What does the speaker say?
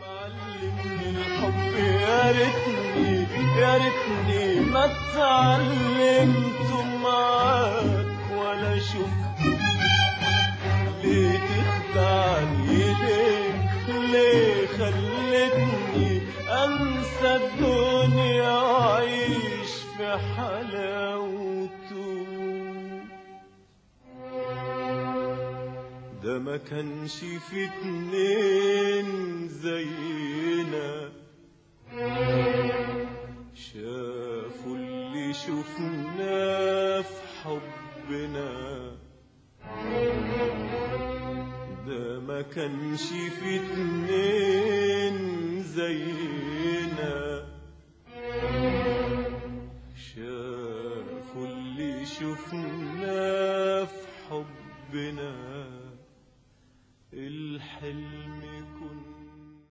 علمني الحب يا ريتني يا ريتني ما اتعلمت معاك ولا شفت ليه تخدعني ليه ليه خلتني انسى الدنيا واعيش في حلاوته ده ما كانش في اتنين زينا شافوا اللي شفناه في حبنا ده ما كانش في اتنين زينا